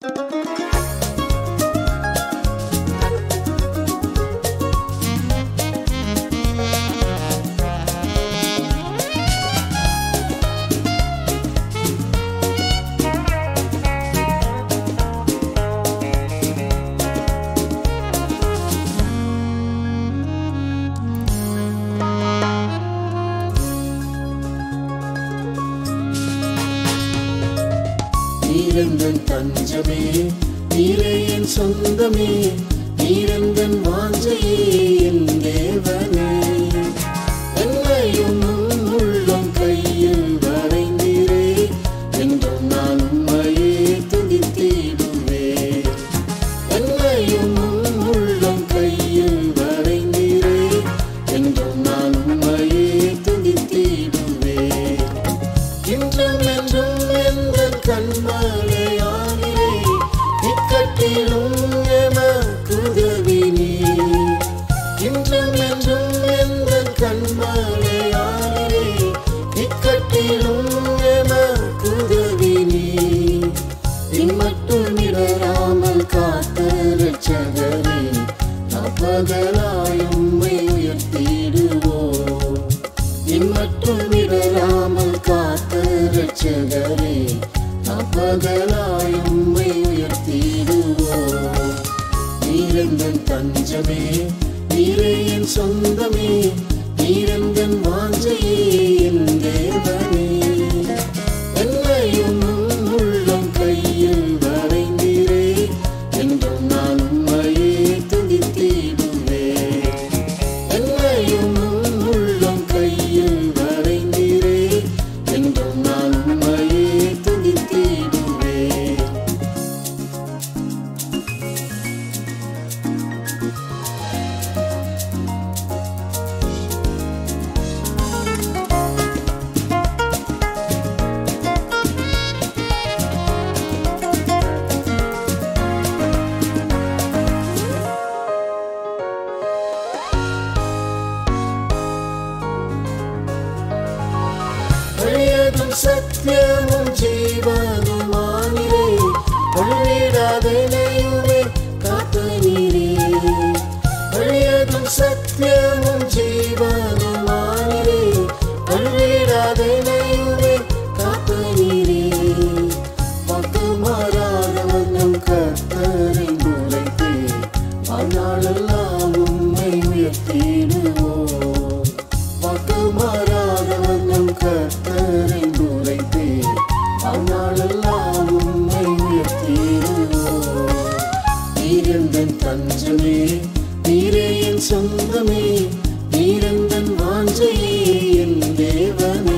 நீரெந்தன் தஞ்சமே நீரே என் சொந்தமே நீரெந்தன் வாஞ்சையே என் தேவனே என்னையும் உம் உள்ளம் கையில் வரைந்தீரே என்றும் நான் உம்மையே துதித்திடுவேன் என்னையும் உம் உள்ளம் கையில் வரைந்தீரே என்றும் நான் உம்மையே துதித்திடுவேன் இன்றும் என்றும் எந்த கண்மலையானிலே இக்கட்டிலும் எமக்குதவி நீ இன்றும் என்றும் எந்த கண்மலையானிலே இக்கட்டிலும் எமக்குதவி நீ இம்மட்டும் இடராமல் காத்த ரட்சகரே அப்பகலாய் உம்மை உயர்த்திடுவோம் இம்மட்டும் இடராமல் காத்த ரட்சகரே அப்பகலாய் உம்மை உயர்த்திடுவோம் நீரெந்தன் தஞ்சமே நீரே என் சொந்தமே நீரெந்தன் வாஞ்சையே என் தேவனே என்னையும் உம் உள்ளம் கையில் வரைந்தீரே என்றும் நான் உம்மையே துதித்திடுவேன் என்னையும் உம் உள்ளம் கையில் வரைந்தீரே என்றும் நான் உம்மையே துதித்திடுவேன் வழியதும் சத்தியமும் ஜீவனுமானிரே வழிவிடாதனையுமே காத்து நீரே வழியதும் சத்தியமும் ஜீவனுமானிரே வழிவிடாதனையுமே காத்து நீரே வாக்கு மாறாதவனும் கர்த்தரின் உரைத்தே வாழ்நாளெல்லாம் உம்மை உயர்த்திடுவோம் வாக்கு மாறாதவனும் கர்த்தரின் உரைத்தே வாழ்நாளெல்லாம் உம்மை உயர்த்திடுவோம் நீரெந்தன் தஞ்சமே நீரே என் சொந்தமே நீரெந்தன் வாஞ்சையே என் தேவனே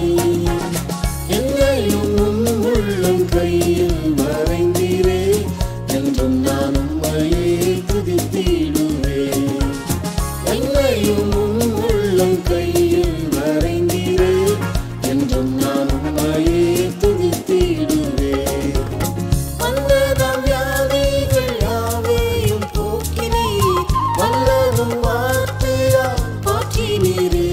என்னையும் உம் உள்ளம் கையில் வரைந்தீரே என்றும் நான் உம்மையே துதித்திடுவேன் என்னையும் உம் உள்ளம் கையில் வரைந்தீரே என்றும் நான் உம்மையே துதித்திடுவேன் வந்ததாம் வியாதிகள் யாவையும் போக்கினீர் வல்லதும் வார்த்தையால் போற்றினீரே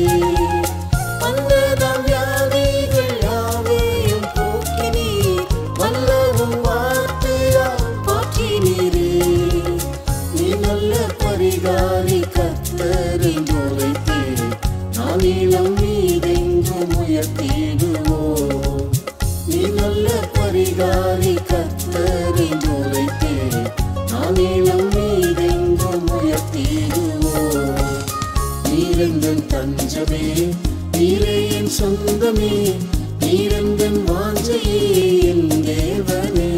வந்ததாம் வியாதிகள் யாவையும் போக்கினீர் வல்லதும் வார்த்தையால் போற்றினீரே நீ நல்ல பரிகாரி கத்தரை உரைத்தே நான் இளம் மீதெங்கும் உயர்த்திடுவோம் நீ நல்ல பரிகாரி கத்தரை உரைத்தே நான் இளம் மீதெங்கும் உயர்த்திடுவோம் நீரெந்தன் தஞ்சமே நீரே என் சொந்தமே நீரெந்தன் வாஞ்சையே என் தேவனே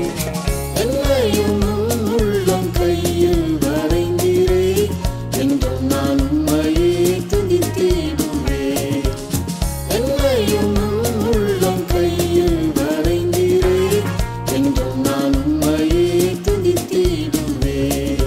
என்னையும் உம் உள்ளம் கையில் வரைந்தீரே என்றும் நான் உம்மையே துதித்திடுவேன் என்னையும் உம் உள்ளம் கையில் வரைந்தீரே என்றும் நான் உம்மையே துதித்திடுவேன்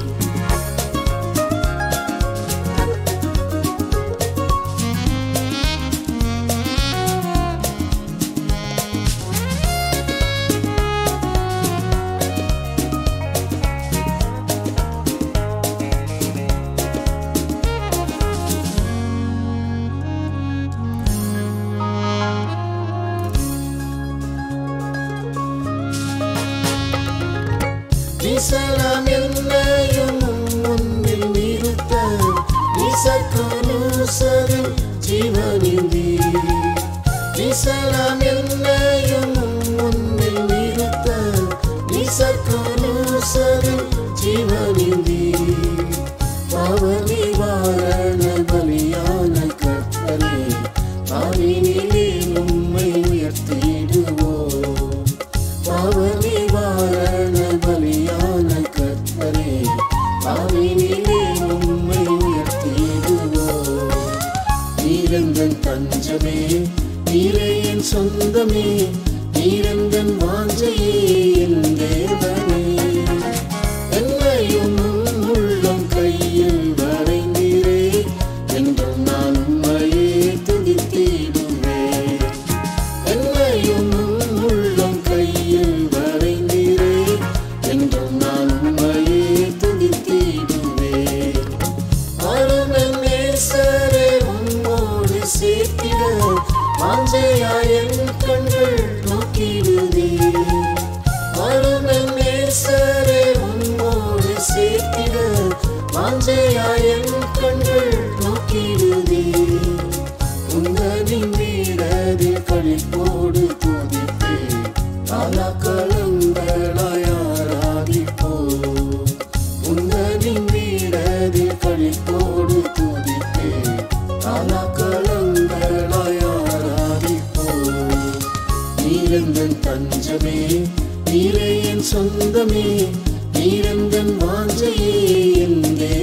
நீசலாம் என்னையும் முன்னில் நிறுத்த நீசக்கனூசரின் ஜீவனிந்தி நீசலாம் என்னையும் முன்னில் நிறுத்த நீசக்கனூசரின் ஜீவனிந்தி பாவ நிவாரண பலியான கற்பனை பாவினிலே உம்மை உயர்த்திடுவோம் பாவ நிவாரண பலியான கற்பனை பாவினிலே உம்மை உயர்த்திடுவோம் நீரந்தன் தஞ்சமே நீரே என் சொந்தமே நீரந்தன் வாஞ்சையே என் தேவனே என்னையும் உம் உள்ளம் கையில் வரைந்தீரே என்றும் நான் உம்மையே துதித்திடுவேன் என்னையும் உம் உள்ளம் கையில் வரைந்தீரே என்றும் நான் உம்மையே துதித்திடுவேன் அருமன் நேசரே உம்மோடு சேர்த்திட வாஞ்சையாய் என் கண்கள் நோக்கிடுதே அருமன் நேசரே உம்மோடு சேர்த்திட வாஞ்சையாய் என் கண்கள் நோக்கிடுதே உந்தனின் வீரரில் களிப்போடு துதித்தே காலாக்களங்களாய் ஆராதிப்போ உந்தனின் வீரரில் களிப்போடு துதித்தே காலாக்களங்களாய் ஆராதிப்போ நீரந்தன் தஞ்சமே நீரே என் சொந்தமே நீரந்தன் வாஞ்சையே என் தேவனே